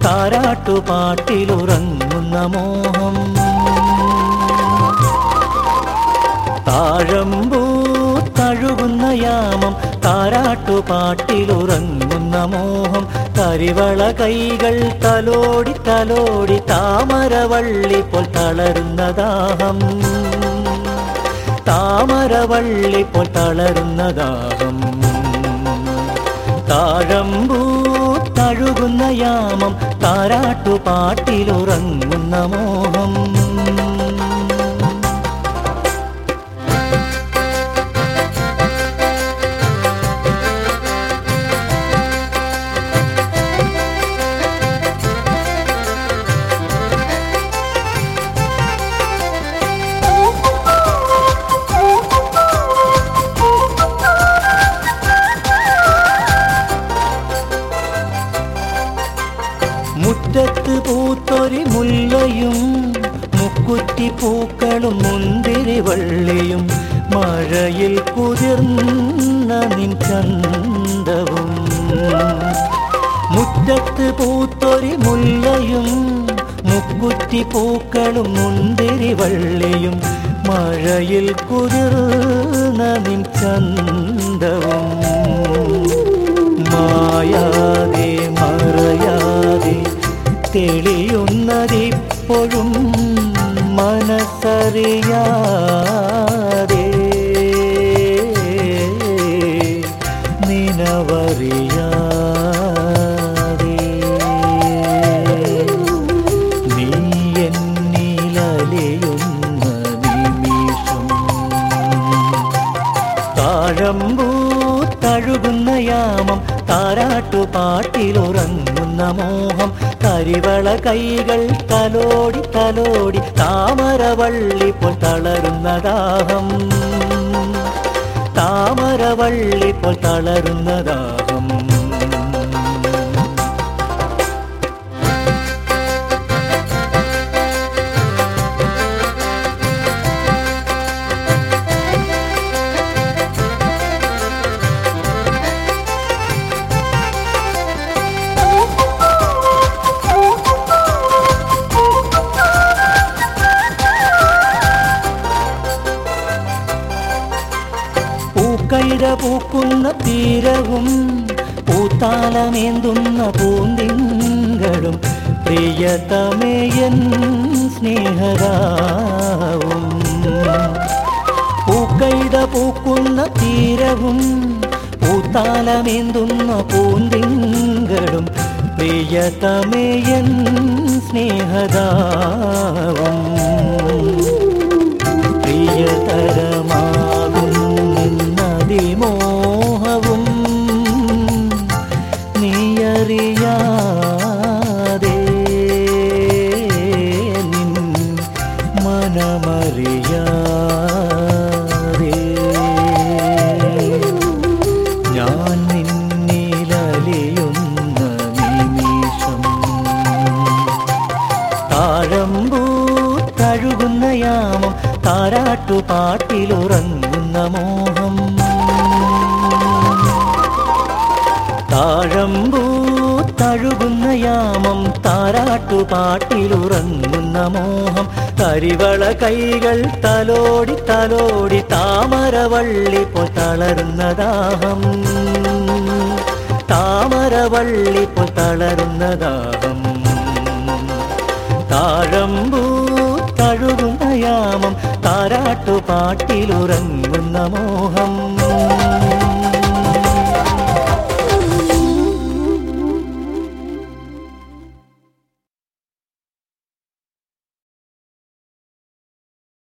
താരാട്ടുപാട്ടിലുറങ്ങുന്ന മോഹം താഴമ്പൂ തഴുകുന്ന യാമം താരാട്ടുപാട്ടിലുറങ്ങുന്ന മോഹം കരിവള കൈകൾ തലോടി തലോടി താമരവള്ളി പോൽ തളരുന്ന ദാഹം താമരവള്ളി പോൽ തളരുന്ന ദാഹം താഴമ്പൂ തഴുകുന്ന യാമം താരാട്ടുപാട്ടിലുറങ്ങുന്ന മോഹം മുറ്റത്ത് പൂത്തൊരി മുല്ലയും മുക്കുറ്റി പൂക്കളും മുന്തിരി വള്ളിയും മഴയിൽ കുതിർന്ന നിൻ ചന്തവും മുറ്റത്ത് പൂത്തൊരി മുല്ലയും മുക്കുറ്റി പൂക്കളും മുന്തിരി വള്ളിയും മഴയിൽ കുതിർന്ന നിൻ ചന്തവും മായാതെ മറയാതെ തെളിയുന്നതിപ്പോഴും മനസ്സറിയാതെ നിനവറിയാതെ നീ എന്നിലലിയുന്ന നിമിഷം താഴമ്പൂ തഴുകുന്ന യാമം താരാട്ടുപാട്ടിലുറങ്ങുന്ന മോഹം കരിവള കൈകൾ തലോടി തലോടി താമരവള്ളി പോൽ തളരുന്ന ദാഹം താമരവള്ളി പോൽ തളരുന്ന ദാഹം പൂക്കൈര പൂക്കുന്ന തീരവും പൂത്താലമേന്തുന്ന പൂന്തിങ്കളും പ്രിയതമേയൻ സ്നേഹരാവും പൂക്കൈത പൂക്കുന്ന തീരവും പൂത്താലമേന്തുന്ന പൂന്തിങ്കളും പ്രിയതമേയൻ സ്നേഹദാവും പ്രിയതരമാകും നദിമോഹവും നീയറിയാതെ നിൻ മനമറിയാതെ ഞാൻ നിന്നിലലിയുന്ന നിമിഷം താഴമ്പൂ തഴുകുന്ന യാമം താരാട്ടുപാട്ടിലുറങ്ങുന്ന മോഹം താഴമ്പൂ തഴുകുന്ന യാമം താരാട്ടുപാട്ടിലുറങ്ങുന്ന മോഹം കരിവള കൈകൾ തലോടി തലോടി താമരവള്ളി പോ തളരുന്ന ദാഹം താമരവള്ളി പോ തളരുന്ന ദാഹം താഴമ്പൂ തഴുകുന്ന യാമം താരാട്ടുപാട്ടിലുറങ്ങുന്ന മോഹം